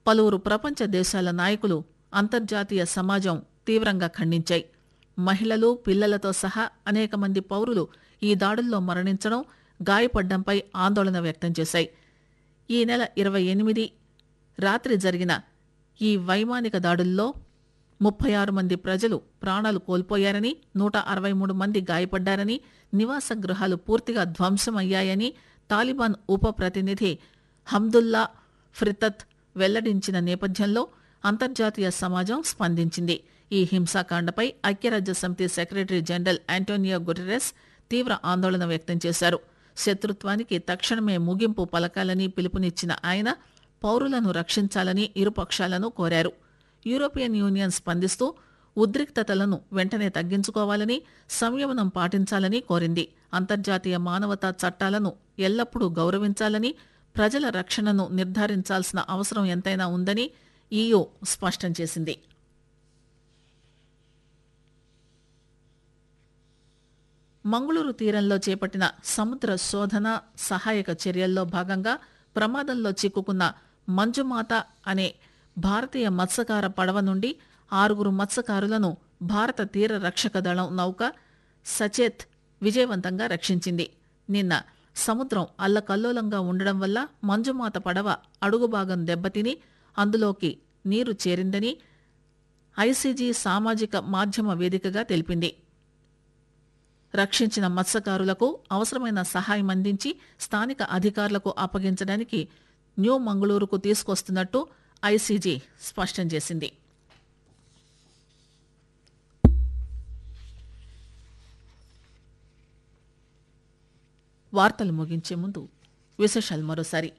పలువురు ప్రపంచ దేశాల నాయకులు అంతర్జాతీయ సమాజం తీవ్రంగా ఖండించాయి మహిళలు పిల్లలతో సహా అనేక మంది పౌరులు ఈ దాడుల్లో మరణించడం గాయపడ్డంపై ఆందోళన వ్యక్తం చేశాయి ఈ నెల ఇరవై ఎనిమిది రాత్రి జరిగిన ఈ వైమానిక దాడుల్లో ముప్పై ఆరు మంది ప్రజలు ప్రాణాలు కోల్పోయారని నూట అరవై మూడు మంది గాయపడ్డారని నివాస గృహాలు పూర్తిగా ధ్వంసమయ్యాయని తాలిబాన్ ఉప ప్రతినిధి హమ్దుల్లా ఫ్రితత్ వెల్లడించిన నేపథ్యంలో అంతర్జాతీయ సమాజం స్పందించింది ఈ హింసాకాండపై ఐక్యరాజ్య సమితి సెక్రటరీ జనరల్ ఆంటోనియో గుటెరెస్ తీవ్ర ఆందోళన వ్యక్తం చేశారు శత్రుత్వానికి తక్షణమే ముగింపు పలకాలని పిలుపునిచ్చిన ఆయన పౌరులను రక్షించాలని ఇరుపక్షాలను కోరారు యూరోపియన్ యూనియన్ స్పందిస్తూ ఉద్రిక్తతలను వెంటనే తగ్గించుకోవాలని సంయమనం పాటించాలని కోరింది అంతర్జాతీయ మానవతా చట్టాలను ఎల్లప్పుడూ గౌరవించాలని ప్రజల రక్షణను నిర్ధారించాల్సిన అవసరం ఎంతైనా ఉందని ఈయూ స్పష్టం చేసింది మంగుళూరు తీరంలో చేపట్టిన సముద్ర శోధన సహాయక చర్యల్లో భాగంగా ప్రమాదంలో చిక్కుకున్న మంజుమాత అనే భారతీయ మత్స్యకార పడవ నుండి ఆరుగురు మత్స్యకారులను భారత తీర రక్షక దళం నౌక సచేత్ విజయవంతంగా రక్షించింది నిన్న సముద్రం అల్లకల్లోలంగా ఉండడం వల్ల మంజుమాత పడవ అడుగు భాగం దెబ్బతిని అందులోకి నీరు చేరిందని ఐసీజీ సామాజిక మాధ్యమ వేదికగా తెలిపింది రక్షించిన మత్స్యకారులకు అవసరమైన సహాయం అందించి స్థానిక అధికారులకు అప్పగించడానికి న్యూ మంగళూరుకు తీసుకొస్తున్నట్టు ఐసీజీ స్పష్టం చేసింది వార్తలు ముగించే ముందు విశేషాలు మరోసారి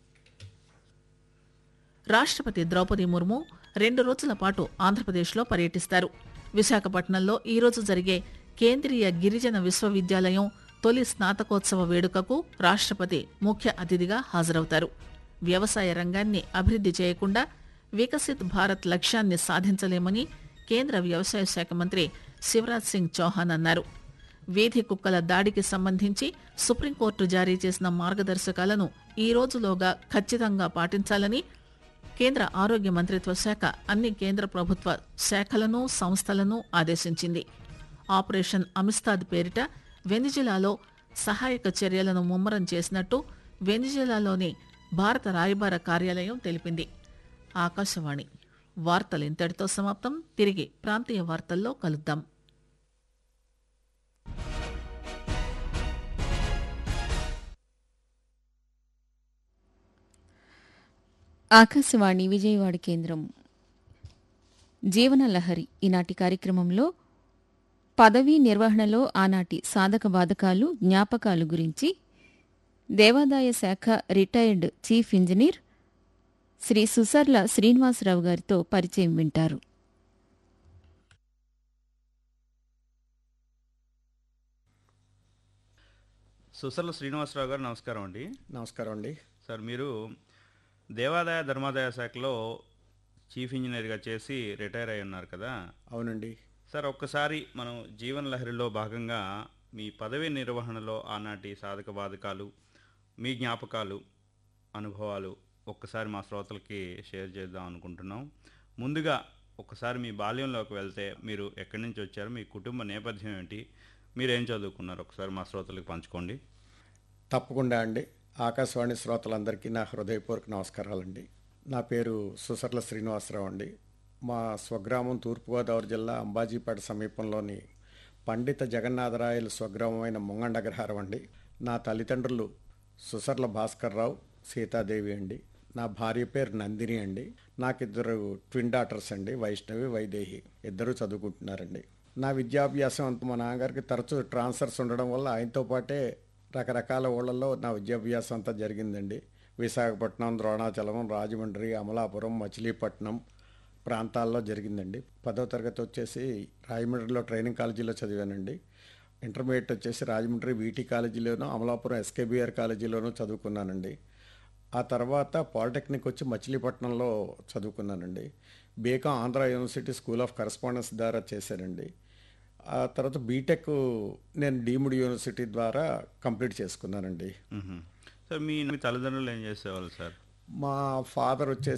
రాష్ట్రపతి ద్రౌపది ముర్ము రెండు రోజుల పాటు ఆంధ్రప్రదేశ్లో పర్యటిస్తారు విశాఖపట్నంలో ఈరోజు జరిగే కేంద్రీయ గిరిజన విశ్వవిద్యాలయం తొలి స్నాతకోత్సవ వేడుకకు రాష్ట్రపతి ముఖ్య అతిథిగా హాజరవుతారు వ్యవసాయ రంగాన్ని అభివృద్ది చేయకుండా వికసిత్ భారత్ లక్ష్యాన్ని సాధించలేమని కేంద్ర వ్యవసాయ శాఖ మంత్రి శివరాజ్ సింగ్ చౌహాన్ అన్నారు వీధి కుక్కల దాడికి సంబంధించి సుప్రీంకోర్టు జారీ చేసిన మార్గదర్శకాలను ఈ రోజులోగా ఖచ్చితంగా పాటించాలని కేంద్ర ఆరోగ్య మంత్రిత్వ శాఖ అన్ని కేంద్ర ప్రభుత్వ శాఖలను సంస్థలను ఆదేశించింది ఆపరేషన్ అమిస్తాద్ పేరిట వెనిజులాలో సహాయక చర్యలను ముమ్మరం చేసినట్టు వెనిజులాలోని భారత రాయబార కార్యాలయం తెలిపింది ఆకాశవాణి వార్తలు ఇంతటితో సమాప్తం తిరిగి ప్రాంతీయ వార్తల్లో కలుద్దాం ఆకాశవాణి విజయవాడ కేంద్రం జీవన లహరి ఈనాటి కార్యక్రమంలో పదవీ నిర్వహణలో ఆనాటి సాధక బాధకాలు జ్ఞాపకాలు గురించి దేవాదాయ శాఖ retired chief engineer Shri Susarla Srinivasarao గారితో పరిచయం వింటారు సుసర్ల శ్రీనివాసరావు గారు నమస్కారం అండి నమస్కారం అండి సార్ మీరు దేవాదాయ ధర్మాదాయ శాఖలో చీఫ్ ఇంజనీర్గా చేసి రిటైర్ అయి ఉన్నారు కదా అవునండి సార్ ఒక్కసారి మనం జీవన లహరిలో భాగంగా మీ పదవి నిర్వహణలో ఆనాటి సాధక బాధకాలు మీ జ్ఞాపకాలు అనుభవాలు ఒక్కసారి మా శ్రోతలకి షేర్ చేద్దాం అనుకుంటున్నాం ముందుగా ఒక్కసారి మీ బాల్యంలోకి వెళ్తే మీరు ఎక్కడి నుంచి వచ్చారు మీ కుటుంబ నేపథ్యం ఏంటి మీరు ఏం చదువుకున్నారు ఒకసారి మా శ్రోతలకు పంచుకోండి తప్పకుండా అండి ఆకాశవాణి శ్రోతలందరికీ నా హృదయపూర్వక నమస్కారాలండి నా పేరు సుసర్ల శ్రీనివాసరావు అండి మా స్వగ్రామం తూర్పుగోదావరి జిల్లా అంబాజీపేట సమీపంలోని పండిత జగన్నాథరాయలు స్వగ్రామమైన ముంగండగ్రహారం అండి నా తల్లిదండ్రులు సుసర్ల భాస్కర్ రావు సీతాదేవి అండి నా భార్య పేరు నందిని అండి నాకిద్దరు ట్విన్ డాటర్స్ అండి వైష్ణవి వైదేహి ఇద్దరు చదువుకుంటున్నారండి నా విద్యాభ్యాసం అంతా మా నాన్నగారికి తరచూ ట్రాన్స్ఫర్స్ ఉండడం వల్ల ఆయనతో పాటే రకరకాల ఊళ్ళల్లో నా విద్యాభ్యాసం అంతా జరిగిందండి విశాఖపట్నం ద్రోణాచలం రాజమండ్రి అమలాపురం మచిలీపట్నం ప్రాంతాల్లో జరిగిందండి పదో తరగతి వచ్చేసి రాజమండ్రిలో ట్రైనింగ్ కాలేజీలో చదివానండి ఇంటర్మీడియట్ వచ్చేసి రాజమండ్రి వీటీ కాలేజీలోను అమలాపురం ఎస్కేబిఆర్ కాలేజీలోనూ చదువుకున్నానండి ఆ తర్వాత పాలిటెక్నిక్ వచ్చి మచిలీపట్నంలో చదువుకున్నానండి BCom Andhra university school of correspondence ద్వారా చేశానండి ఆ తర్వాత బీటెక్ నేను డీమ్డ్ యూనివర్సిటీ ద్వారా కంప్లీట్ చేసుకున్నానండి మ్మ్. సార్ మీ మీ తల్లిదండ్రులు ఏం చేసేవాళ్ళు సార్ మా ఫాదర్ వచ్చేసి